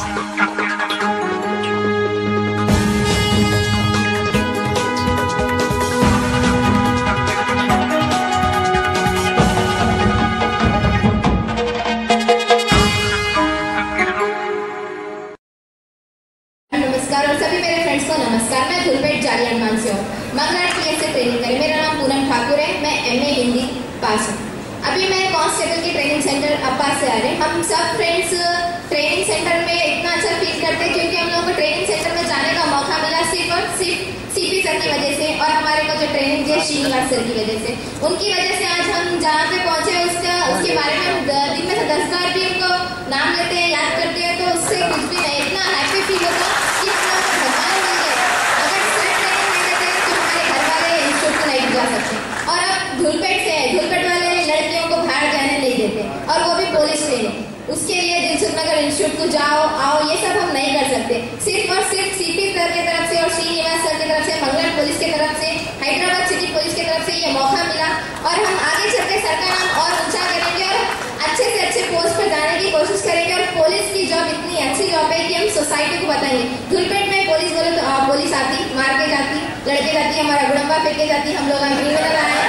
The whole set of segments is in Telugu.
नमस्कार और सभी मेरे फ्रेंड्स को नमस्कार मैं धुलपेट जालियान मान से हूँ मंगलाट पी से ट्रेनिंग करी मेरा नाम पूनम ठाकुर है मैं एमए हिंदी पास हूँ अभी मैं कांस्टेबल की ट्रेनिंग सेंटर अप्पा से आ रहे हैं हम सब फ्रेंड्स ट्रेनिंग सेंटर में इतना अच्छा फील करते हैं क्योंकि हम लोगों को ट्रेनिंग सेंटर में जाने का मौका मिला सिर्फ और सिर्फ सीपी सर की वजह से और हमारे को जो ट्रेनिंग दिया श्रीनिवास सर की वजह से उनकी वजह से आज हम जहाँ पे पहुंचे उसका उसके बारे में हम द- दिन में से दस बार भी उनको नाम लेते हैं याद करते हैं तो उससे कुछ भी नहीं इतना हैप्पी फील होता है कि हम लोग को भगवान मिल गए अगर सिर्फ ट्रेनिंग नहीं देते तो हमारे घर वाले इंस्टीट्यूट को नहीं जा सकते और अब धुलपेट से है धुलपेट वाले लड़कियों को बाहर जाने नहीं देते और वो भी पुलिस ट्रेनिंग उसके लिए दिलसुख नगर इंस्टीट्यूट को जाओ आओ ये सब हम नहीं कर सकते सिर्फ और सिर्फ सीपी सर की तरफ से और श्रीनिवास सर की तरफ से मंगल पुलिस की तरफ से हैदराबाद सिटी पुलिस की तरफ से ये मौका मिला और हम आगे चल के सर का नाम और ऊंचा करेंगे और अच्छे से अच्छे पोस्ट पर जाने की कोशिश करेंगे और पुलिस की जॉब इतनी अच्छी जॉब है कि हम सोसाइटी को बताएंगे धुलपेट में पुलिस बोले तो आ, पुलिस आती मार के जाती लड़के जाती हमारा गुड़म्बा फेंके जाती हम लोग क्रिमिनल आए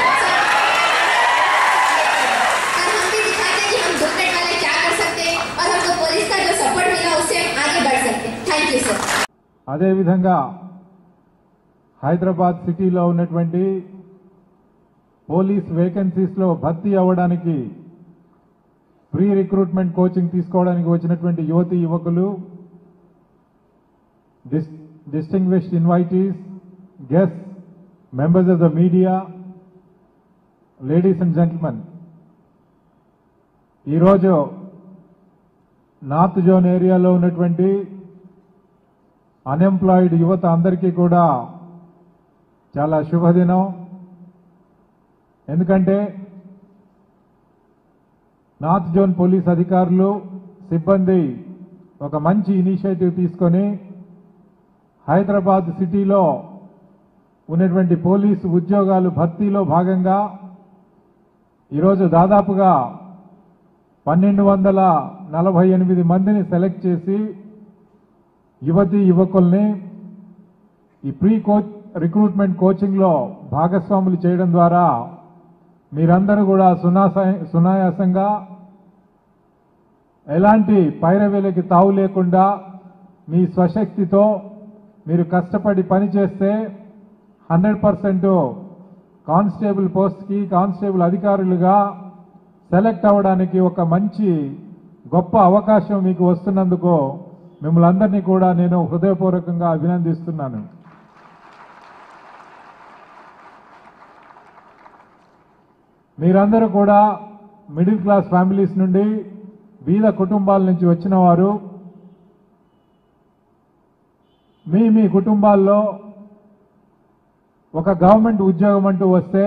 और हम भी दिखाते हैं कि हम धुलपेट वाले क्या कर सकते हैं और हमको पुलिस का जो सपोर्ट मिला उससे हम आगे बढ़ सकते हैं थैंक यू सर అదేవిధంగా హైదరాబాద్ సిటీలో ఉన్నటువంటి పోలీస్ వేకెన్సీస్లో భర్తీ అవ్వడానికి ప్రీ రిక్రూట్మెంట్ కోచింగ్ తీసుకోవడానికి వచ్చినటువంటి యువతి యువకులు dis distinguished invitees guest members of the media ladies and gentlemen ఈరోజు నార్త్ జోన్ ఏరియాలో ఉన్నటువంటి అన్ఎంప్లాయిడ్ యువత అందరికీ కూడా చాలా శుభదినం ఎందుకంటే నార్త్ జోన్ పోలీస్ అధికారులు సిబ్బంది ఒక మంచి ఇనిషియేటివ్ తీసుకొని హైదరాబాద్ సిటీలో ఉన్నటువంటి పోలీసు ఉద్యోగాలు భర్తీలో భాగంగా ఈరోజు దాదాపుగా పన్నెండు వందల నలభై ఎనిమిది మందిని సెలెక్ట్ చేసి యువతి యువకుల్ని ఈ ప్రీ కోచ్ రిక్రూట్మెంట్ కోచింగ్లో భాగస్వాములు చేయడం ద్వారా మీరందరూ కూడా సునాస సునాయాసంగా ఎలాంటి పైరవేలకి తావు లేకుండా మీ స్వశక్తితో మీరు కష్టపడి పనిచేస్తే హండ్రెడ్ పర్సెంట్ కానిస్టేబుల్ పోస్ట్కి కానిస్టేబుల్ అధికారులుగా సెలెక్ట్ అవ్వడానికి ఒక మంచి గొప్ప అవకాశం మీకు వస్తున్నందుకు మిమ్మల్ని అందరినీ కూడా నేను హృదయపూర్వకంగా అభినందిస్తున్నాను మీరందరూ కూడా మిడిల్ క్లాస్ ఫ్యామిలీస్ నుండి బీద కుటుంబాల నుంచి వచ్చిన వారు మీ మీ కుటుంబాల్లో ఒక గవర్నమెంట్ ఉద్యోగం అంటూ వస్తే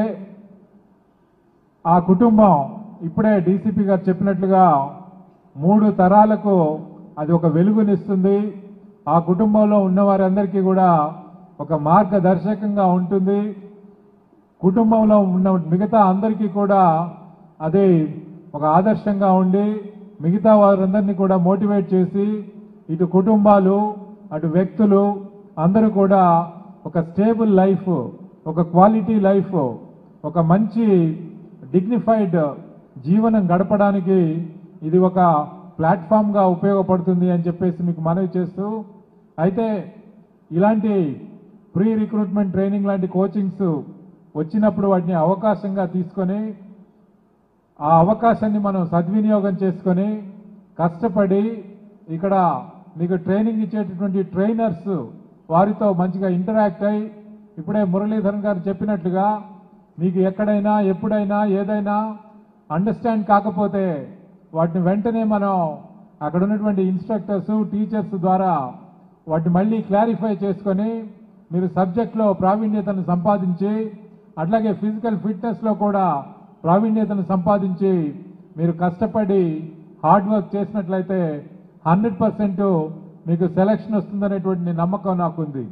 ఆ కుటుంబం ఇప్పుడే డీసీపీ గారు చెప్పినట్లుగా మూడు తరాలకు అది ఒక వెలుగునిస్తుంది ఆ కుటుంబంలో ఉన్న వారందరికీ కూడా ఒక మార్గదర్శకంగా ఉంటుంది కుటుంబంలో ఉన్న మిగతా అందరికీ కూడా అది ఒక ఆదర్శంగా ఉండి మిగతా వారందరినీ కూడా మోటివేట్ చేసి ఇటు కుటుంబాలు అటు వ్యక్తులు అందరూ కూడా ఒక స్టేబుల్ లైఫ్ ఒక క్వాలిటీ లైఫ్ ఒక మంచి డిగ్నిఫైడ్ జీవనం గడపడానికి ఇది ఒక ప్లాట్ఫామ్గా ఉపయోగపడుతుంది అని చెప్పేసి మీకు మనవి చేస్తూ అయితే ఇలాంటి ప్రీ రిక్రూట్మెంట్ ట్రైనింగ్ లాంటి కోచింగ్స్ వచ్చినప్పుడు వాటిని అవకాశంగా తీసుకొని ఆ అవకాశాన్ని మనం సద్వినియోగం చేసుకొని కష్టపడి ఇక్కడ మీకు ట్రైనింగ్ ఇచ్చేటటువంటి ట్రైనర్స్ వారితో మంచిగా ఇంటరాక్ట్ అయి ఇప్పుడే మురళీధరన్ గారు చెప్పినట్లుగా మీకు ఎక్కడైనా ఎప్పుడైనా ఏదైనా అండర్స్టాండ్ కాకపోతే వాటిని వెంటనే మనం అక్కడ ఉన్నటువంటి ఇన్స్ట్రక్టర్స్ టీచర్స్ ద్వారా వాటిని మళ్ళీ క్లారిఫై చేసుకొని మీరు సబ్జెక్ట్లో ప్రావీణ్యతను సంపాదించి అట్లాగే ఫిజికల్ ఫిట్నెస్లో కూడా ప్రావీణ్యతను సంపాదించి మీరు కష్టపడి హార్డ్ వర్క్ చేసినట్లయితే హండ్రెడ్ పర్సెంట్ మీకు సెలక్షన్ వస్తుందనేటువంటి నమ్మకం నాకుంది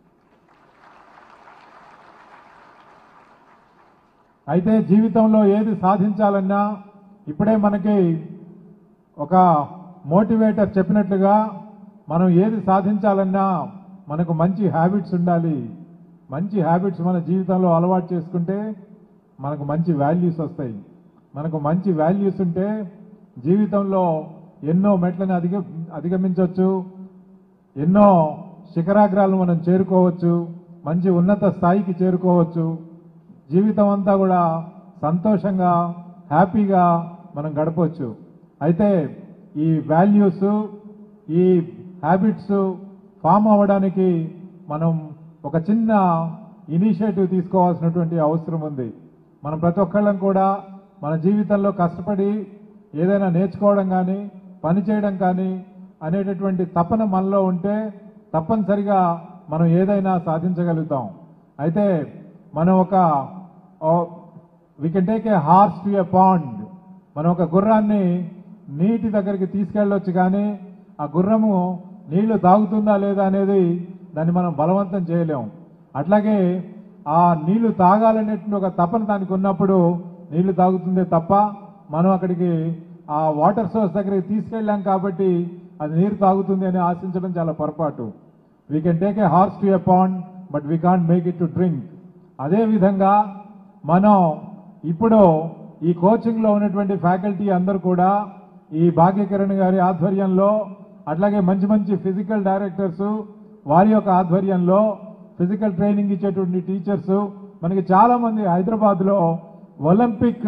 అయితే జీవితంలో ఏది సాధించాలన్నా ఇప్పుడే మనకి ఒక మోటివేటర్ చెప్పినట్లుగా మనం ఏది సాధించాలన్నా మనకు మంచి హ్యాబిట్స్ ఉండాలి మంచి హ్యాబిట్స్ మన జీవితంలో అలవాటు చేసుకుంటే మనకు మంచి వాల్యూస్ వస్తాయి మనకు మంచి వాల్యూస్ ఉంటే జీవితంలో ఎన్నో మెట్లను అధిగ అధిగమించవచ్చు ఎన్నో శిఖరాగ్రాలను మనం చేరుకోవచ్చు మంచి ఉన్నత స్థాయికి చేరుకోవచ్చు జీవితం అంతా కూడా సంతోషంగా హ్యాపీగా మనం గడపవచ్చు అయితే ఈ వాల్యూస్ ఈ హ్యాబిట్స్ ఫామ్ అవ్వడానికి మనం ఒక చిన్న ఇనిషియేటివ్ తీసుకోవాల్సినటువంటి అవసరం ఉంది మనం ప్రతి ఒక్కళ్ళం కూడా మన జీవితంలో కష్టపడి ఏదైనా నేర్చుకోవడం కానీ పని చేయడం కానీ అనేటటువంటి తపన మనలో ఉంటే తప్పనిసరిగా మనం ఏదైనా సాధించగలుగుతాం అయితే మనం ఒక we can take a horse to a pond మనం ఒక గుర్రాన్ని నీటి దగ్గరికి తీసుకెళ్ళొచ్చు కానీ ఆ గుర్రము నీళ్లు తాగుతుందా లేదా అనేది దాన్ని మనం బలవంతం చేయలేం అట్లాగే ఆ నీళ్లు తాగాలనేటువంటి ఒక తపన దానికి ఉన్నప్పుడు నీళ్లు తాగుతుందే తప్ప మనం అక్కడికి ఆ వాటర్ సోర్స్ దగ్గరికి తీసుకెళ్ళాం కాబట్టి అది నీరు తాగుతుంది అని ఆశించడం చాలా పొరపాటు we can take a horse to a pond but we can't make it to drink అదే విధంగా మనం ఇప్పుడు ఈ కోచింగ్ లో ఉన్నటువంటి ఫ్యాకల్టీ అందరూ కూడా ఈ భాగ్యకిరణ్ గారి ఆధ్వర్యంలో అట్లాగే మంచి మంచి ఫిజికల్ డైరెక్టర్స్ వారి యొక్క ఆధ్వర్యంలో ఫిజికల్ ట్రైనింగ్ ఇచ్చేటువంటి టీచర్స్ మనకి చాలా మంది హైదరాబాద్ లో ఒలింపిక్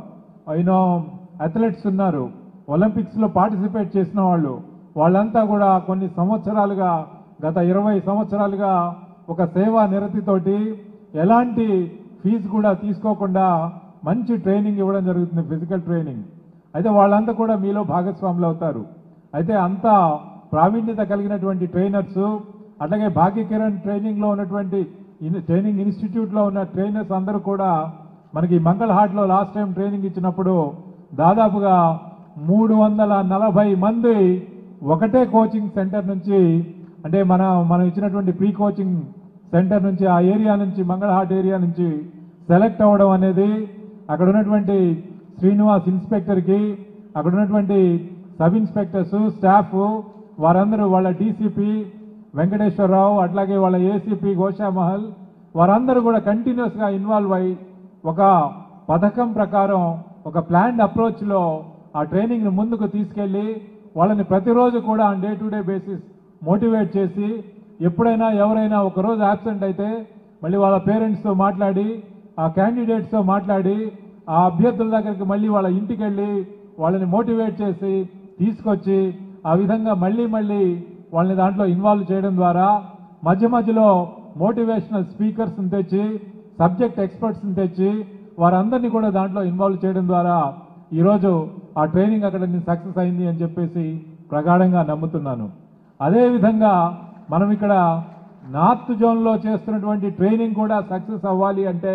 యూనో అథ్లెట్స్ ఉన్నారు ఒలింపిక్స్ లో పార్టిసిపేట్ చేసిన వాళ్ళు వాళ్ళంతా కూడా కొన్ని సంవత్సరాలుగా గత ఇరవై సంవత్సరాలుగా ఒక సేవా నిరతితోటి ఎలాంటి ఫీజు కూడా తీసుకోకుండా మంచి ట్రైనింగ్ ఇవ్వడం జరుగుతుంది ఫిజికల్ ట్రైనింగ్ అయితే వాళ్ళంతా కూడా మీలో భాగస్వాములు అవుతారు అయితే అంత ప్రావీణ్యత కలిగినటువంటి ట్రైనర్స్ అట్లాగే భాగ్యకిరణ్ ట్రైనింగ్ లో ఉన్నటువంటి ఇన్- ట్రైనింగ్ ఇన్స్టిట్యూట్ లో ఉన్న ట్రైనర్స్ అందరూ కూడా మనకి మంగళ హాట్ లో లాస్ట్ టైం ట్రైనింగ్ ఇచ్చినప్పుడు దాదాపుగా మూడు వందల నలభై మంది ఒకటే కోచింగ్ సెంటర్ నుంచి అంటే మన మనం ఇచ్చినటువంటి ప్రీ కోచింగ్ సెంటర్ నుంచి ఆ ఏరియా నుంచి మంగళహాట్ ఏరియా నుంచి సెలెక్ట్ అవ్వడం అనేది అక్కడ ఉన్నటువంటి శ్రీనివాస్ ఇన్స్పెక్టర్కి అక్కడ ఉన్నటువంటి సబ్ ఇన్స్పెక్టర్స్ స్టాఫ్ వారందరూ వాళ్ళ డీసీపీ వెంకటేశ్వరరావు అట్లాగే వాళ్ళ ఏసీపీ గోషామహల్ వారందరూ కూడా కంటిన్యూస్ గా ఇన్వాల్వ్ అయి ఒక పథకం ప్రకారం ఒక ప్లాన్డ్ అప్రోచ్ లో ఆ ట్రైనింగ్ ని ముందుకు తీసుకెళ్లి వాళ్ళని ప్రతిరోజు కూడా day to day basis motivate చేసి ఎప్పుడైనా ఎవరైనా ఒక రోజు యాబ్సెంట్ అయితే మళ్ళీ వాళ్ళ పేరెంట్స్ తో మాట్లాడి ఆ క్యాండిడేట్స్ తో మాట్లాడి ఆ అభ్యర్థుల దగ్గరికి మళ్ళీ వాళ్ళ ఇంటికి వెళ్ళి వాళ్ళని మోటివేట్ చేసి తీసుకొచ్చి ఆ విధంగా మళ్ళీ మళ్ళీ వాళ్ళని దాంట్లో ఇన్వాల్వ్ చేయడం ద్వారా మధ్య మధ్యలో మోటివేషనల్ స్పీకర్స్ తెచ్చి సబ్జెక్ట్ ఎక్స్పర్ట్స్ తెచ్చి వారందరినీ కూడా దాంట్లో ఇన్వాల్వ్ చేయడం ద్వారా ఈరోజు ఆ ట్రైనింగ్ అక్కడ సక్సెస్ అయింది అని చెప్పేసి ప్రగాఢంగా నమ్ముతున్నాను అదే విధంగా మనం ఇక్కడ నార్త్ జోన్లో చేస్తున్నటువంటి ట్రైనింగ్ కూడా సక్సెస్ అవ్వాలి అంటే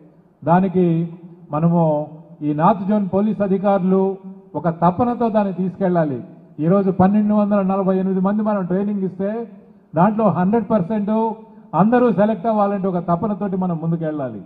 దానికి మనము ఈ నార్త్ జోన్ పోలీస్ అధికారులు ఒక తపనతో దాన్ని తీసుకెళ్ళాలి ఈరోజు పన్నెండు వందల నలభై ఎనిమిది మంది మనం ట్రైనింగ్ ఇస్తే దాంట్లో హండ్రెడ్ పర్సెంట్ అందరూ సెలెక్ట్ అవ్వాలంటే ఒక తపనతోటి మనం ముందుకెళ్ళాలి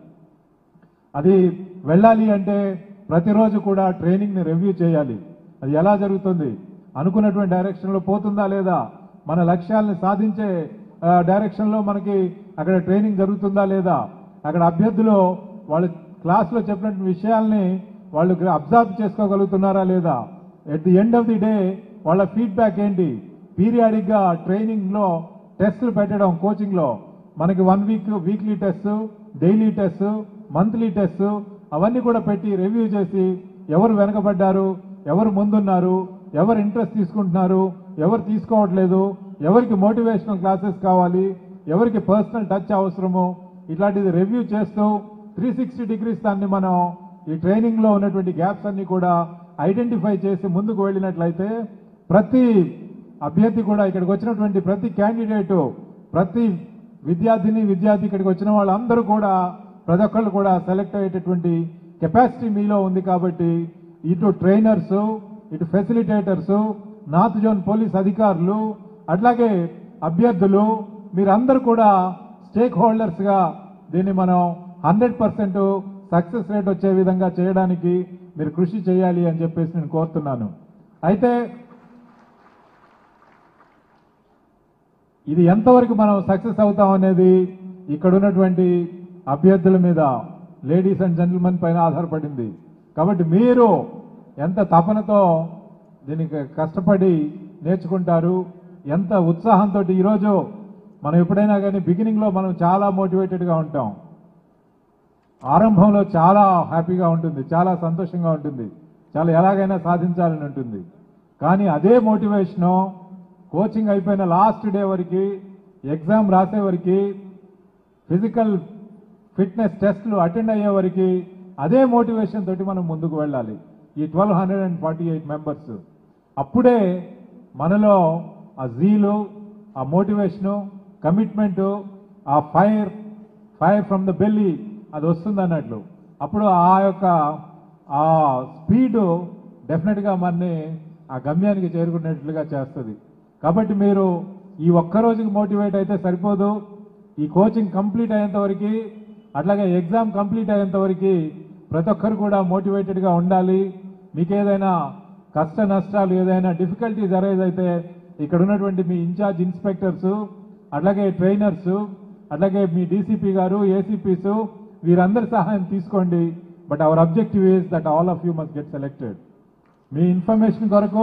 అది వెళ్ళాలి అంటే ప్రతిరోజు కూడా ట్రైనింగ్ ని రివ్యూ చేయాలి అది ఎలా జరుగుతుంది అనుకున్నటువంటి డైరెక్షన్ లో పోతుందా లేదా మన లక్ష్యాలను సాధించే డైరెక్షన్ లో మనకి అక్కడ ట్రైనింగ్ జరుగుతుందా లేదా అక్కడ అభ్యర్థులు వాళ్ళు క్లాస్ లో చెప్పినటువంటి విషయాల్ని వాళ్ళు అబ్జర్వ్ చేసుకోగలుగుతున్నారా లేదా at the end of the day వాళ్ళ ఫీడ్బ్యాక్ ఏంటి పీరియాడిక్ గా ట్రైనింగ్ లో టెస్టులు పెట్టడం కోచింగ్ లో మనకి one week weekly test daily test monthly test అవన్నీ కూడా పెట్టి రివ్యూ చేసి ఎవరు వెనకబడ్డారు ఎవరు ముందున్నారు ఎవరు ఇంట్రెస్ట్ తీసుకుంటున్నారు ఎవరు తీసుకోవట్లేదు ఎవరికి మోటివేషనల్ క్లాసెస్ కావాలి ఎవరికి పర్సనల్ టచ్ అవసరము ఇట్లాంటిది రివ్యూ చేస్తూ త్రీ సిక్స్టీ డిగ్రీస్ దాన్ని మనం ఈ ట్రైనింగ్ లో ఉన్నటువంటి గ్యాప్స్ అన్ని కూడా ఐడెంటిఫై చేసి ముందుకు వెళ్ళినట్లయితే ప్రతి అభ్యర్థి కూడా ఇక్కడికి వచ్చినటువంటి ప్రతి క్యాండిడేటు ప్రతి విద్యార్థిని విద్యార్థి ఇక్కడికి వచ్చిన వాళ్ళందరూ కూడా ప్రతి ఒక్కళ్ళు కూడా సెలెక్ట్ అయ్యేటటువంటి కెపాసిటీ మీలో ఉంది కాబట్టి ఇటు ట్రైనర్స్ ఇటు ఫెసిలిటేటర్స్ నార్త్ జోన్ పోలీస్ అధికారులు అట్లాగే అభ్యర్థులు మీరందరూ కూడా స్టేక్ హోల్డర్స్ గా దీన్ని మనం హండ్రెడ్ పర్సెంట్ సక్సెస్ రేట్ వచ్చే విధంగా చేయడానికి మీరు కృషి చేయాలి అని చెప్పేసి నేను కోరుతున్నాను అయితే ఇది ఎంతవరకు మనం సక్సెస్ అవుతాం అనేది ఇక్కడ ఉన్నటువంటి అభ్యర్థుల మీద లేడీస్ అండ్ జెంటిల్మెన్ పైన ఆధారపడింది కాబట్టి మీరు ఎంత తపనతో దీనికి కష్టపడి నేర్చుకుంటారు ఎంత ఉత్సాహంతో ఈరోజు మనం ఎప్పుడైనా కానీ బిగినింగ్లో మనం చాలా మోటివేటెడ్గా ఉంటాం ఆరంభంలో చాలా హ్యాపీగా ఉంటుంది చాలా సంతోషంగా ఉంటుంది చాలా ఎలాగైనా సాధించాలని ఉంటుంది కానీ అదే మోటివేషను కోచింగ్ అయిపోయిన లాస్ట్ డే వరకు ఎగ్జామ్ రాసే వరకు ఫిజికల్ ఫిట్నెస్ టెస్ట్లు అటెండ్ అయ్యే వరకు అదే మోటివేషన్ తోటి మనం ముందుకు వెళ్ళాలి ఈ twelve hundred and forty eight members అప్పుడే మనలో ఆ జీలు ఆ మోటివేషను కమిట్మెంటు ఆ fire fire from the belly అది వస్తుంది అన్నట్లు అప్పుడు ఆ యొక్క ఆ స్పీడు డెఫినెట్గా మనని ఆ గమ్యానికి చేరుకునేట్లుగా చేస్తుంది కాబట్టి మీరు ఈ ఒక్క రోజుకి మోటివేట్ అయితే సరిపోదు ఈ కోచింగ్ కంప్లీట్ అయ్యేంత వరకు అట్లాగే ఎగ్జామ్ కంప్లీట్ అయ్యేంత వరకు ప్రతి ఒక్కరు కూడా మోటివేటెడ్గా ఉండాలి మీకు ఏదైనా కష్ట నష్టాలు ఏదైనా డిఫికల్టీస్ అరైజ్ అయితే ఇక్కడ ఉన్నటువంటి మీ ఇన్ఛార్జ్ ఇన్స్పెక్టర్స్ అట్లాగే ట్రైనర్స్ అట్లాగే మీ డీసీపీ గారు ఏసీపీస్ వీరందరి సహాయం తీసుకోండి but our objective is that all of you must get selected మీ ఇన్ఫర్మేషన్ కొరకు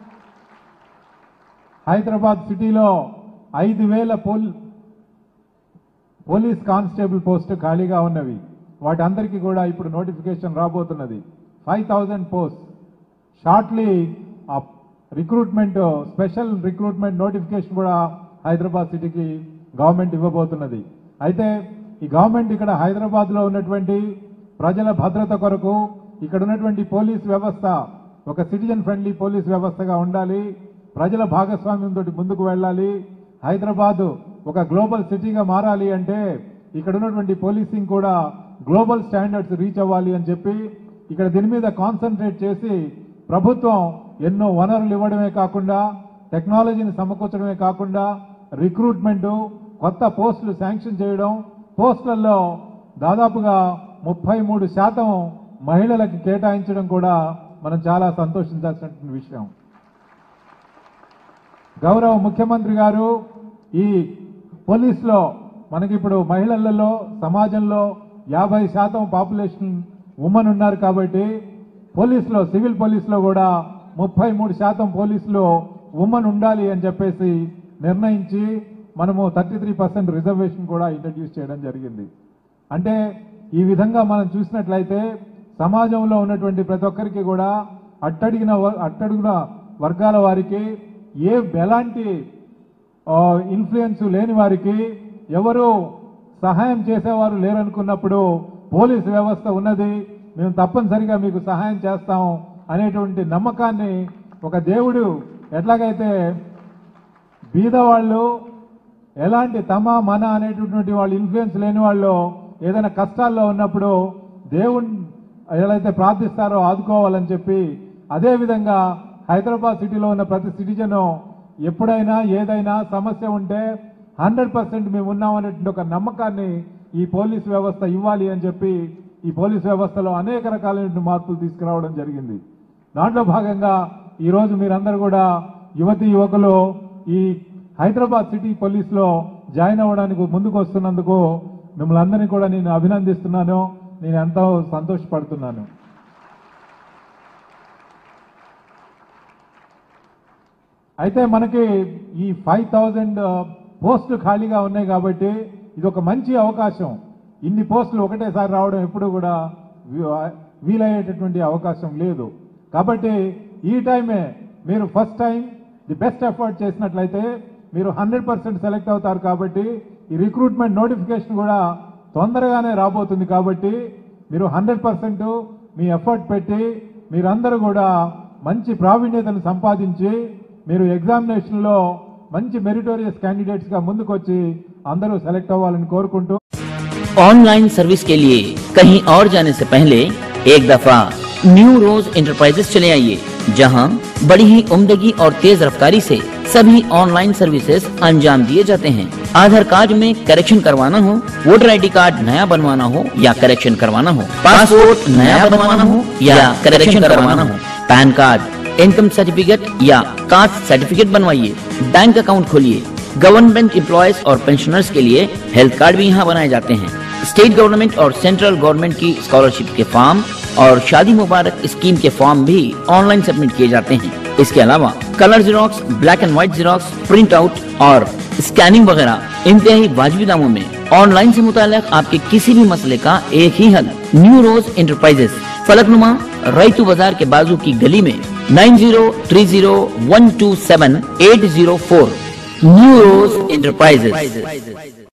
హైదరాబాద్ సిటీలో ఐదు వేల పోల్ పోలీస్ కానిస్టేబుల్ పోస్ట్ ఖాళీగా ఉన్నవి వాటి అందరికీ కూడా ఇప్పుడు నోటిఫికేషన్ రాబోతున్నది ఫైవ్ థౌజండ్ పోస్ట్ షార్ట్లీ ఆ రిక్రూట్మెంట్ స్పెషల్ రిక్రూట్మెంట్ నోటిఫికేషన్ కూడా హైదరాబాద్ సిటీకి గవర్నమెంట్ ఇవ్వబోతున్నది అయితే ఈ గవర్నమెంట్ ఇక్కడ హైదరాబాద్లో ఉన్నటువంటి ప్రజల భద్రత కొరకు ఇక్కడ ఉన్నటువంటి పోలీస్ వ్యవస్థ ఒక సిటిజన్ ఫ్రెండ్లీ పోలీస్ వ్యవస్థగా ఉండాలి ప్రజల భాగస్వామ్యంతో ముందుకు వెళ్ళాలి హైదరాబాద్ ఒక గ్లోబల్ సిటీగా మారాలి అంటే ఇక్కడ ఉన్నటువంటి పోలీసింగ్ కూడా గ్లోబల్ స్టాండర్డ్స్ రీచ్ అవ్వాలి అని చెప్పి ఇక్కడ దీని మీద కాన్సన్ట్రేట్ చేసి ప్రభుత్వం ఎన్నో వనరులు ఇవ్వడమే కాకుండా టెక్నాలజీని సమకూర్చడమే కాకుండా రిక్రూట్మెంట్ కొత్త పోస్టులు శాంక్షన్ చేయడం పోస్టులలో దాదాపుగా ముప్పై మూడు శాతం మహిళలకు కేటాయించడం కూడా మనం చాలా సంతోషించాల్సిన విషయం గౌరవ ముఖ్యమంత్రి గారు ఈ పోలీసులో మనకి ఇప్పుడు మహిళలలో సమాజంలో యాభై శాతం పాపులేషన్ ఉమెన్ ఉన్నారు కాబట్టి పోలీసులో సివిల్ పోలీసులో కూడా ముప్పై మూడు శాతం పోలీసులో ఉమెన్ ఉండాలి అని చెప్పేసి నిర్ణయించి మనము థర్టీ త్రీ పర్సెంట్ రిజర్వేషన్ కూడా ఇంట్రడ్యూస్ చేయడం జరిగింది అంటే ఈ విధంగా మనం చూసినట్లయితే సమాజంలో ఉన్నటువంటి ప్రతి ఒక్కరికి కూడా అట్టడిగిన వ- అట్టడుగున వర్గాల వారికి ఏ ఎలాంటి ఇన్ఫ్లుయెన్స్ లేని వారికి ఎవరు సహాయం చేసేవారు లేరనుకున్నప్పుడు పోలీస్ వ్యవస్థ ఉన్నది మేము తప్పనిసరిగా మీకు సహాయం చేస్తాం అనేటువంటి నమ్మకాన్ని ఒక దేవుడు ఎట్లాగైతే బీదవాళ్ళు ఎలాంటి తమ మన అనేటటువంటి వాళ్ళు ఇన్ఫ్లుయెన్స్ లేని వాళ్ళు ఏదైనా కష్టాల్లో ఉన్నప్పుడు దేవుణ్ ఎలాగైతే ప్రార్థిస్తారో ఆదుకోవాలని చెప్పి అదే విధంగా హైదరాబాద్ సిటీలో ఉన్న ప్రతి సిటిజను ఎప్పుడైనా ఏదైనా సమస్య ఉంటే హండ్రెడ్ పర్సెంట్ మేము ఉన్నామనేటువంటి ఒక నమ్మకాన్ని ఈ పోలీస్ వ్యవస్థ ఇవ్వాలి అని చెప్పి ఈ పోలీస్ వ్యవస్థలో అనేక రకాలైన మార్పులు తీసుకురావడం జరిగింది దాంట్లో భాగంగా ఈరోజు మీరందరూ కూడా యువతి యువకులు ఈ హైదరాబాద్ సిటీ పోలీస్లో జాయిన్ అవ్వడానికి ముందుకు వస్తున్నందుకు మిమ్మల్ని అందరినీ కూడా నేను అభినందిస్తున్నాను నేను ఎంతో సంతోషపడుతున్నాను అయితే మనకి ఈ ఫైవ్ థౌజండ్ పోస్టులు ఖాళీగా ఉన్నాయి కాబట్టి ఇది ఒక మంచి అవకాశం ఇన్ని పోస్టులు ఒకటేసారి రావడం ఎప్పుడు కూడా వీ- వీలయ్యేటటువంటి అవకాశం లేదు కాబట్టి ఈ టైమే మీరు first time the best effort చేసినట్లయితే మీరు హండ్రెడ్ పర్సెంట్ సెలెక్ట్ అవుతారు కాబట్టి ఈ రిక్రూట్మెంట్ నోటిఫికేషన్ కూడా తొందరగానే రాబోతుంది కాబట్టి మీరు హండ్రెడ్ పర్సెంట్ మీ ఎఫర్ట్ పెట్టి మీరందరూ కూడా మంచి ప్రావీణ్యతను సంపాదించి మీరు ఎగ్జామినేషన్లో మంచి మెరిటోరియస్ క్యాండిడేట్స్గా ముందుకొచ్చి అందరూ సెలెక్ట్ అవ్వాలని కోరుకుంటూ ऑनलाइन सर्विस के लिए कहीं और जाने से पहले एक दफा न्यू रोज इंटरप्राइजेस चले आइए जहां बड़ी ही उम्दगी और तेज रफ्तारी से सभी ऑनलाइन सर्विसेज अंजाम दिए जाते हैं आधार कार्ड में करेक्शन करवाना हो वोटर आईडी कार्ड नया बनवाना हो या करेक्शन करवाना हो पासपोर्ट नया बनवाना हो या करेक्शन करवाना हो पैन कार्ड इनकम सर्टिफिकेट या कास्ट सर्टिफिकेट बनवाइए बैंक अकाउंट खोलिए गवर्नमेंट एम्प्लॉयज और पेंशनर्स के लिए हेल्थ कार्ड भी यहाँ बनाए जाते हैं स्टेट गवर्नमेंट और सेंट्रल गवर्नमेंट की स्कॉलरशिप के फॉर्म और शादी मुबारक स्कीम के फॉर्म भी ऑनलाइन सबमिट किए जाते हैं इसके अलावा colour xerox black and white xerox print out और स्कैनिंग वगैरह इंतहाई वाजबी दामों में ऑनलाइन से मुतालिक आपके किसी भी मसले का एक ही हल new rose enterprises Falaknuma Rythu Bazaar के बाजू की गली में nine zero three zero one two seven eight zero four new rose enterprises